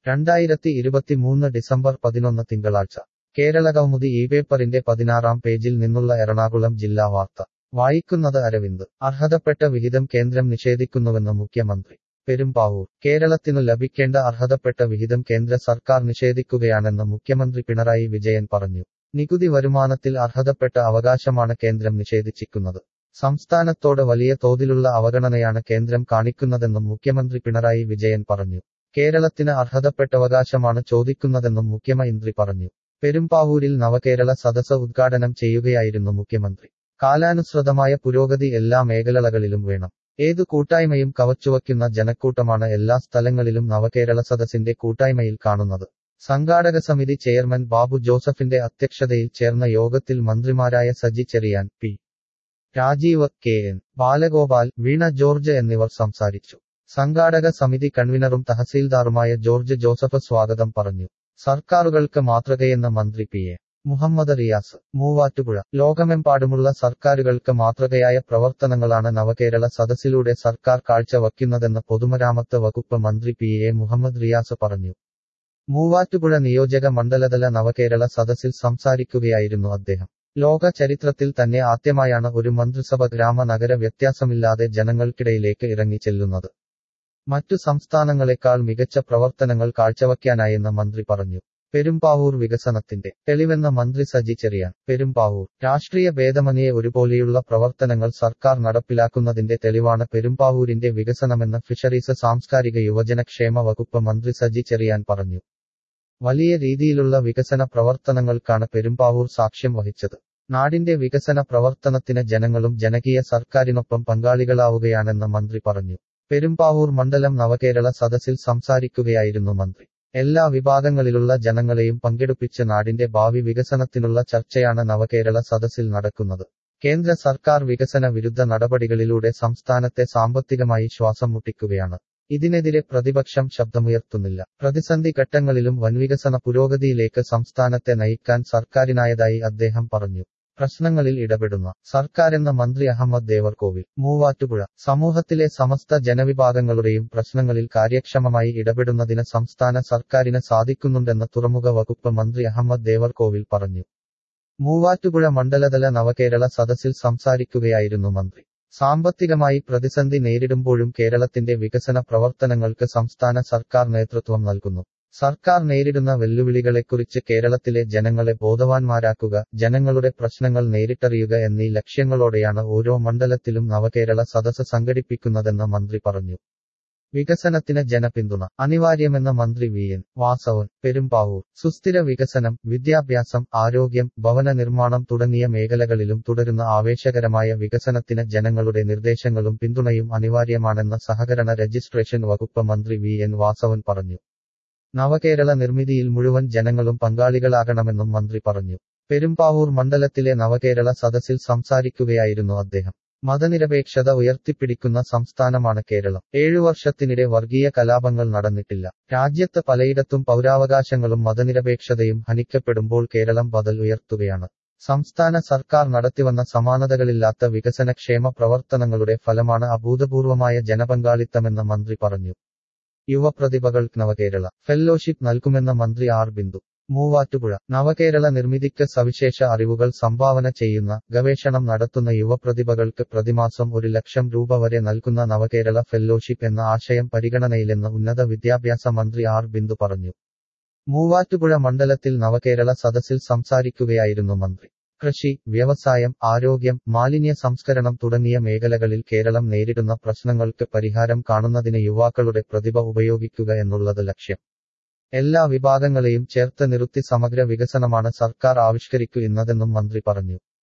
രണ്ടായിരത്തി ഇരുപത്തിമൂന്ന് ഡിസംബർ പതിനൊന്ന് തിങ്കളാഴ്ച കേരളകൗമുദി ഈ പേപ്പറിന്റെ പതിനാറാം പേജിൽ നിന്നുള്ള എറണാകുളം ജില്ലാ വാർത്ത വായിക്കുന്നത് അരവിന്ദ് അർഹതപ്പെട്ട വിഹിതം കേന്ദ്രം നിഷേധിക്കുന്നുവെന്ന് മുഖ്യമന്ത്രി പെരുമ്പാവൂർ കേരളത്തിനു ലഭിക്കേണ്ട അർഹതപ്പെട്ട വിഹിതം കേന്ദ്ര സർക്കാർ നിഷേധിക്കുകയാണെന്ന് മുഖ്യമന്ത്രി പിണറായി വിജയൻ പറഞ്ഞു നികുതി വരുമാനത്തിൽ അർഹതപ്പെട്ട അവകാശമാണ് കേന്ദ്രം നിഷേധിച്ചിരിക്കുന്നത് സംസ്ഥാനത്തോട് വലിയ തോതിലുള്ള അവഗണനയാണ് കേന്ദ്രം കാണിക്കുന്നതെന്നും മുഖ്യമന്ത്രി പിണറായി വിജയൻ പറഞ്ഞു കേരളത്തിന് അർഹതപ്പെട്ടവകാശമാണ് ചോദിക്കുന്നതെന്നും മുഖ്യമന്ത്രി പറഞ്ഞു പെരുമ്പാവൂരിൽ നവകേരള സദസ് ഉദ്ഘാടനം ചെയ്യുകയായിരുന്നു മുഖ്യമന്ത്രി കാലാനുസൃതമായ പുരോഗതി എല്ലാ മേഖലകളിലും വേണം ഏതു കൂട്ടായ്മയും കവച്ചുവയ്ക്കുന്ന ജനക്കൂട്ടമാണ് എല്ലാ സ്ഥലങ്ങളിലും നവകേരള സദസ്സിന്റെ കൂട്ടായ്മയിൽ കാണുന്നത് സംഘാടക സമിതി ചെയർമാൻ ബാബു ജോസഫിന്റെ അധ്യക്ഷതയിൽ ചേർന്ന യോഗത്തിൽ മന്ത്രിമാരായ Saji Cheriyan P Rajeev K N Balagopal Veena George എന്നിവർ സംസാരിച്ചു സംഘാടക സമിതി കൺവീനറും തഹസീൽദാറുമായ ജോർജ് ജോസഫ് സ്വാഗതം പറഞ്ഞു സർക്കാരുകൾക്ക് മാതൃകയെന്ന മന്ത്രി പി എ മുഹമ്മദ് റിയാസ് മൂവാറ്റുപുഴ ലോകമെമ്പാടുമുള്ള സർക്കാരുകൾക്ക് മാതൃകയായ പ്രവർത്തനങ്ങളാണ് നവകേരള സദസ്സിലൂടെ സർക്കാർ കാഴ്ചവയ്ക്കുന്നതെന്ന് പൊതുമരാമത്ത് വകുപ്പ് മന്ത്രി പി എ മുഹമ്മദ് റിയാസ് പറഞ്ഞു മൂവാറ്റുപുഴ നിയോജക മണ്ഡലതല നവകേരള സദസ്സിൽ സംസാരിക്കുകയായിരുന്നു അദ്ദേഹം ലോക ചരിത്രത്തിൽ തന്നെ ആദ്യമായാണ് ഒരു മന്ത്രിസഭ ഗ്രാമ നഗര വ്യത്യാസമില്ലാതെ ജനങ്ങൾക്കിടയിലേക്ക് ഇറങ്ങിച്ചെല്ലുന്നത് മറ്റു സംസ്ഥാനങ്ങളെക്കാൾ മികച്ച പ്രവർത്തനങ്ങൾ കാഴ്ചവയ്ക്കാനായെന്ന് മന്ത്രി പറഞ്ഞു പെരുമ്പാവൂർ വികസനത്തിന്റെ തെളിവെന്ന മന്ത്രി സജി ചെറിയാൻ പെരുമ്പാവൂർ രാഷ്ട്രീയ ഭേദമന്യേ ഒരുപോലെയുള്ള പ്രവർത്തനങ്ങൾ സർക്കാർ നടപ്പിലാക്കുന്നതിന്റെ തെളിവാണ് പെരുമ്പാവൂരിന്റെ വികസനമെന്ന് ഫിഷറീസ് സാംസ്കാരിക യുവജനക്ഷേമ വകുപ്പ് മന്ത്രി സജി ചെറിയാൻ പറഞ്ഞു വലിയ രീതിയിലുള്ള വികസന പ്രവർത്തനങ്ങൾക്കാണ് പെരുമ്പാവൂർ സാക്ഷ്യം വഹിച്ചത് നാടിന്റെ വികസന പ്രവർത്തനത്തിന് ജനങ്ങളും ജനകീയ സർക്കാരിനൊപ്പം പങ്കാളികളാവുകയാണെന്ന് മന്ത്രി പറഞ്ഞു പെരുമ്പാവൂർ മണ്ഡലം നവകേരള സദസ്സിൽ സംസാരിക്കുകയായിരുന്നു മന്ത്രി എല്ലാ വിഭാഗങ്ങളിലുള്ള ജനങ്ങളെയും പങ്കെടുപ്പിച്ച് നാടിന്റെ ഭാവി വികസനത്തിനുള്ള ചർച്ചയാണ് നവകേരള സദസ്സിൽ നടക്കുന്നത് കേന്ദ്ര സർക്കാർ വികസന വിരുദ്ധ നടപടികളിലൂടെ സംസ്ഥാനത്തെ സാമ്പത്തികമായി ശ്വാസം മുട്ടിക്കുകയാണ് ഇതിനെതിരെ പ്രതിപക്ഷം ശബ്ദമുയർത്തുന്നില്ല പ്രതിസന്ധി ഘട്ടങ്ങളിലും വൻവികസന പുരോഗതിയിലേക്ക് സംസ്ഥാനത്തെ നയിക്കാൻ സർക്കാരിനായതായി അദ്ദേഹം പറഞ്ഞു പ്രശ്നങ്ങളിൽ ഇടപെടുന്ന സർക്കാരെന്ന മന്ത്രി അഹമ്മദ് ദേവർകോവിൽ മൂവാറ്റുപുഴ സമൂഹത്തിലെ സമസ്ത ജനവിഭാഗങ്ങളുടെയും പ്രശ്നങ്ങളിൽ കാര്യക്ഷമമായി ഇടപെടുന്നതിന് സംസ്ഥാന സർക്കാരിന് സാധിക്കുന്നുണ്ടെന്ന് തുറമുഖ വകുപ്പ് മന്ത്രി അഹമ്മദ് ദേവർകോവിൽ പറഞ്ഞു മൂവാറ്റുപുഴ മണ്ഡലതല നവകേരള സദസ്സിൽ സംസാരിക്കുകയായിരുന്നു മന്ത്രി സാമ്പത്തികമായി പ്രതിസന്ധി നേരിടുമ്പോഴും കേരളത്തിന്റെ വികസന പ്രവർത്തനങ്ങൾക്ക് സംസ്ഥാന സർക്കാർ നേതൃത്വം നൽകുന്നു സർക്കാർ നേരിടുന്ന വെല്ലുവിളികളെക്കുറിച്ച് കേരളത്തിലെ ജനങ്ങളെ ബോധവാന്മാരാക്കുക ജനങ്ങളുടെ പ്രശ്നങ്ങൾ നേരിട്ടറിയുക എന്നീ ലക്ഷ്യങ്ങളോടെയാണ് ഓരോ മണ്ഡലത്തിലും നവകേരള സദസ് സംഘടിപ്പിക്കുന്നതെന്ന് മന്ത്രി പറഞ്ഞു വികസനത്തിന് ജനപിന്തുണ അനിവാര്യമെന്ന മന്ത്രി വി എൻ വാസവൻ പെരുമ്പാവൂർ സുസ്ഥിര വികസനം വിദ്യാഭ്യാസം ആരോഗ്യം ഭവന നിർമ്മാണം തുടങ്ങിയ മേഖലകളിലും തുടരുന്ന ആവേശകരമായ വികസനത്തിന് ജനങ്ങളുടെ നിർദ്ദേശങ്ങളും പിന്തുണയും അനിവാര്യമാണെന്ന് സഹകരണ രജിസ്ട്രേഷൻ വകുപ്പ് മന്ത്രി വി എൻ വാസവൻ പറഞ്ഞു നവകേരള നിർമ്മിതിയിൽ മുഴുവൻ ജനങ്ങളും പങ്കാളികളാകണമെന്നും മന്ത്രി പറഞ്ഞു പെരുമ്പാവൂർ മണ്ഡലത്തിലെ നവകേരള സദസ്സിൽ സംസാരിക്കുകയായിരുന്നു അദ്ദേഹം മതനിരപേക്ഷത ഉയർത്തിപ്പിടിക്കുന്ന സംസ്ഥാനമാണ് കേരളം ഏഴു വർഷത്തിനിടെ വർഗീയ കലാപങ്ങൾ നടന്നിട്ടില്ല രാജ്യത്ത് പലയിടത്തും പൗരാവകാശങ്ങളും മതനിരപേക്ഷതയും ഹനിക്കപ്പെടുമ്പോൾ കേരളം ബദൽ ഉയർത്തുകയാണ് സംസ്ഥാന സർക്കാർ നടത്തിവന്ന സമാനതകളില്ലാത്ത വികസനക്ഷേമ പ്രവർത്തനങ്ങളുടെ ഫലമാണ് അഭൂതപൂർവമായ ജനപങ്കാളിത്തമെന്ന് മന്ത്രി പറഞ്ഞു യുവപ്രതിഭകൾക്ക് നവകേരള ഫെല്ലോഷിപ്പ് നൽകുമെന്ന മന്ത്രി ആർ ബിന്ദു മൂവാറ്റുപുഴ നവകേരള നിർമ്മിതിക്ക് സവിശേഷ അറിവുകൾ സംഭാവന ചെയ്യുന്ന ഗവേഷണം നടത്തുന്ന യുവപ്രതിഭകൾക്ക് പ്രതിമാസം ഒരു ലക്ഷം രൂപ വരെ നൽകുന്ന നവകേരള ഫെല്ലോഷിപ്പ് എന്ന ആശയം പരിഗണനയിലെന്ന് ഉന്നത വിദ്യാഭ്യാസ മന്ത്രി ആർ ബിന്ദു പറഞ്ഞു മൂവാറ്റുപുഴ മണ്ഡലത്തിൽ നവകേരള സദസ്സിൽ സംസാരിക്കുകയായിരുന്നു മന്ത്രി കൃഷി വ്യവസായം ആരോഗ്യം മാലിന്യ സംസ്കരണം തുടങ്ങിയ മേഖലകളിൽ കേരളം നേരിടുന്ന പ്രശ്നങ്ങൾക്ക് പരിഹാരം കാണുന്നതിന് യുവാക്കളുടെ പ്രതിഭ ഉപയോഗിക്കുക എന്നുള്ളത് ലക്ഷ്യം എല്ലാ വിഭാഗങ്ങളെയും ചേർത്ത് നിർത്തി സമഗ്ര വികസനമാണ് സർക്കാർ ആവിഷ്കരിക്കുന്നതെന്നും മന്ത്രി പറഞ്ഞു